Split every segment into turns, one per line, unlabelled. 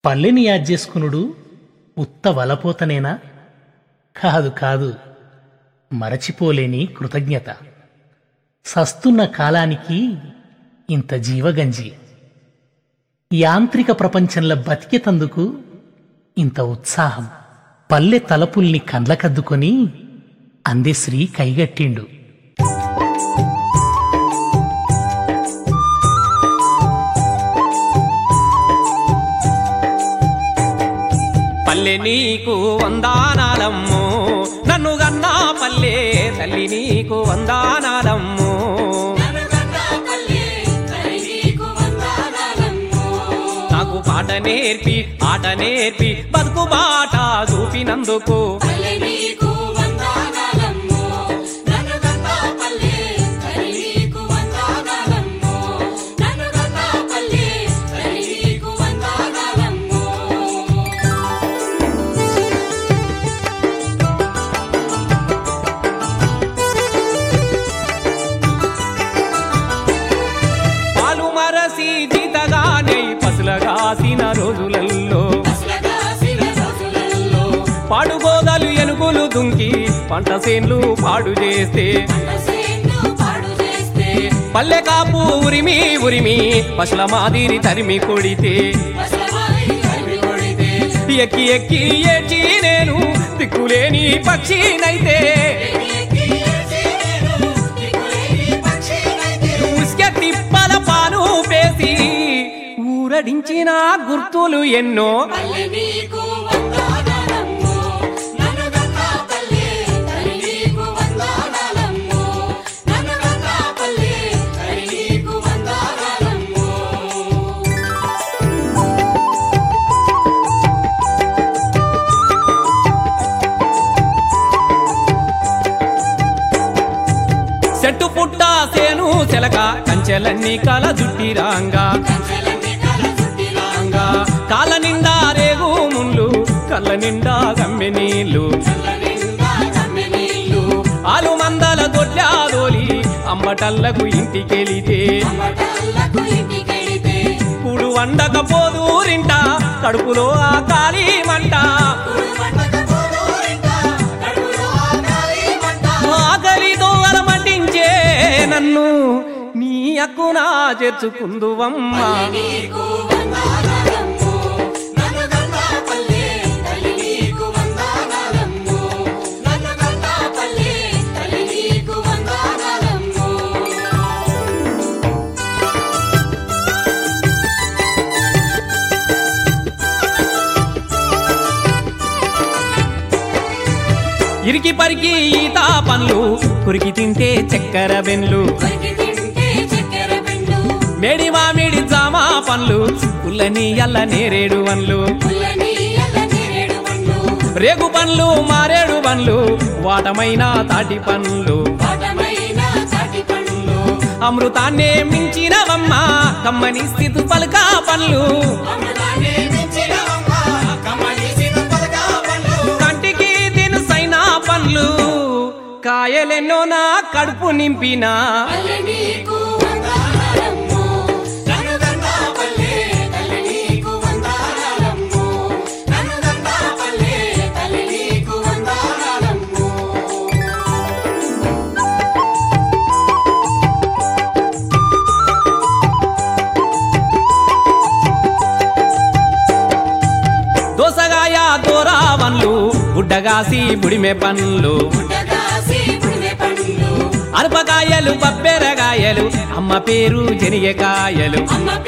పల్లెని యాద్ చేసుకునుడు ఉత్త వలపోతనేనా కాదు కాదు మరచిపోలేని కృతజ్ఞత సస్తున్న కాలానికి ఇంత జీవగంజి యాంత్రిక ప్రపంచంలో బతికేతందుకు ఇంత ఉత్సాహం పల్లె తలపుల్ని కండ్లకద్దుకొని అందెశ్రీ కైగట్టిండు
పల్లె నీకు వందానాలమ్ము నన్ను గన్నా పల్లె తల్లి నీకు వందానాలమ్ము నాకు పాట నేర్పి ఆట నేర్పి బతుకు బాట చూపినందుకు పాలు మరసి జీతగానే పసులగాసిన రోజులల్లో పాడుగోదలు ఎనుగులు దుంకి పంట సేన్లు పాడు చేస్తే పల్లె కాపు ఉరిమి ఉరిమి పశుల మాదిరి తరిమి కొడితే ఎక్కి ఎక్కి ఏడ్చి నేను దిక్కులేని పక్షినైతే ఉస్కె తిప్పల పాను పేసి ఊరడించిన గుర్తులు ఎన్నో చెట్టు పుట్ట సేను చెలక కంచెలన్నీ కల జుట్టిరాంగా రాంగా. కాళ్ళ నిండా రేగు ముళ్ళు కళ్ళ నిండా గమ్మె నీళ్ళు ఆలు మందల దొడ్లా దోలి అంబటల్లకు ఇంటికెళితే కూడు వండకపోదూరింట కడుపులో ఆ కాలి మంట ఆకలితో అలమటించే నన్ను నీ అక్కునా చేర్చుకుందువమ్మా ఇరికి పరికి ఈత పండ్లు కురికి తింటే చక్కెర బెన్లు మేడి మామిడి జామ పండ్లు పుల్లని అల్ల నేరేడు పండ్లు రేగు పండ్లు మారేడు పండ్లు వాటమైన తాటి పండ్లు అమృతాన్నే మించినవమ్మ కమ్మని స్థితి పలక పండ్లు కంటికి దినుసైన పండ్లు కాయలెన్నో నా కడుపు నింపినా దోసగాయ దోరా పండ్లు బుడ్డగాసి బుడిమె పండ్లు అరపకాయలు బబ్బెరగాయలు అమ్మ పేరు జనిగకాయలు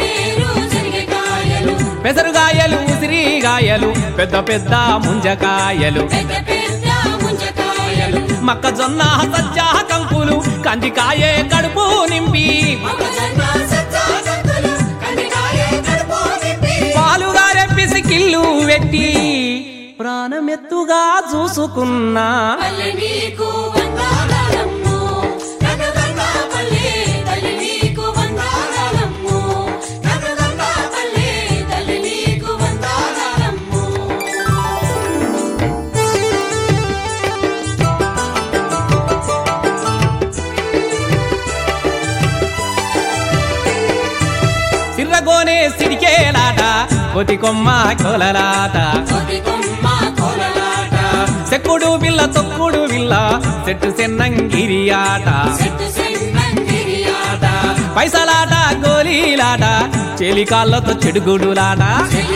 పెసరుగాయలు ఉసిరిగాయలు పెద్ద పెద్ద ముంజకాయలు మొక్కజొన్న సజ్జ కంకులు కందికాయే కడుపు నింపి పాలుగారే పిసికిల్లు పెట్టి ప్రాణమెత్తుగా చూసుకున్నా సిర్రగోనే సిడికేలాట కోతి కొమ్మ కోలలాట సెక్కుడు బిల్ల తొక్కుడు బిల్ల చెట్టు సెన్నంగిరి ఆట పైసలాట గోలీలాట చెలికాళ్ళతో చెడుగుడులాట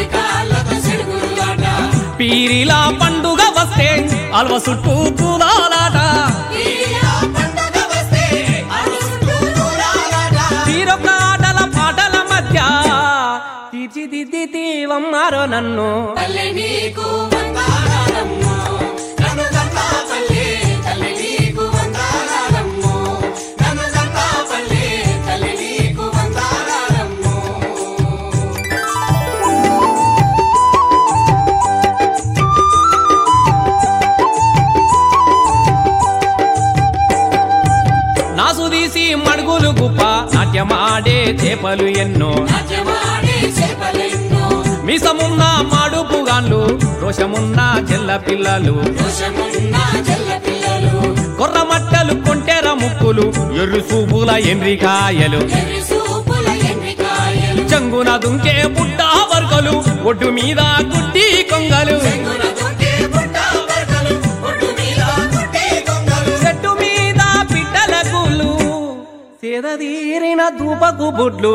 పీరిలా పండుగ వస్తే అల్వ చుట్టూ పూలాలాట తీరొక్క ఆటల పాటల మధ్య తీర్చిదిద్ది దీవమ్మారో నన్ను నాసు తీసి మడుగులు గుప్ప నాట్యమాడే చేపలు ఎన్నో మీసమున్న మాడుపుగాన్లు రోషమున్న చెల్ల పిల్లలు కొర్రమట్టలు కొంటెర ముక్కులు ఎర్రు సూపుల ఎండ్రికాయలు చంగున దుంకే బుడ్డ వర్గలు ఒడ్డు మీద గుడ్డి కొంగలు చెట్టు మీద పిట్టల గుళ్ళు సేదీరిన దూపకు బుడ్లు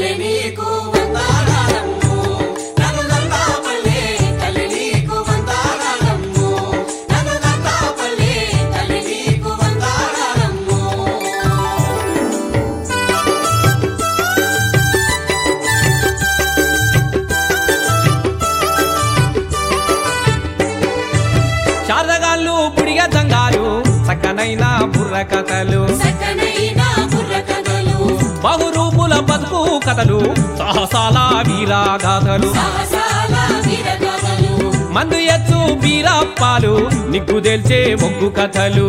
శారదగాళ్ళు బుడిగ జంగాలు చక్కనైన బుర్ర కథలు బహురూపుల బతుకు కథలు సాహసాల వీరాగాథలు మందు ఎచ్చు బీరప్పాలు నిగ్గు తెల్చే మొగ్గు కథలు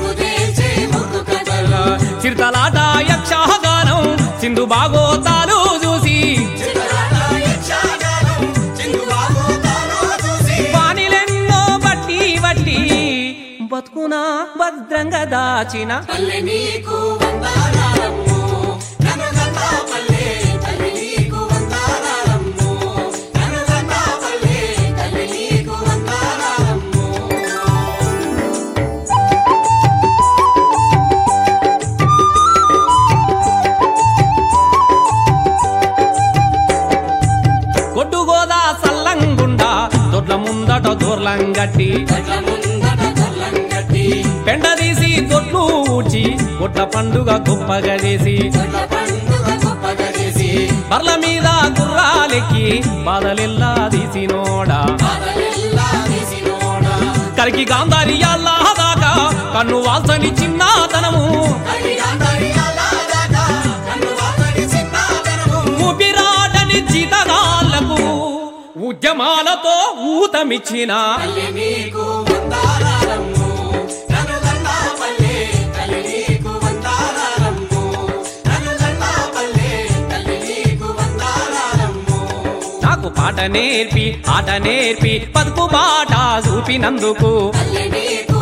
చిరుతలాట యక్షగానం సింధు బాగోతాలు చూసి వానిలెన్నో బట్టి బట్టి బతుకునా భద్రంగా దాచిన కొట్టుగోదా సల్లంగుండా దొడ్ల ముందట దూర్లంగట్టి పెండ తీసి దొడ్లు ఊడ్చి కొట్ల పండుగ గొప్పగా చేసి బర్ల మీద గుర్రాలెక్కి బాధలెల్లా తీసినోడా కరికి గాంధారి దాకా కన్ను వాల్సని చిన్నతనము ఊపిరాడని జీతగాళ్లకు ఉద్యమాలతో ఊతమిచ్చిన నాకు పాట నేర్పి ఆట నేర్పి పదుపు బాట చూపినందుకు
నీకు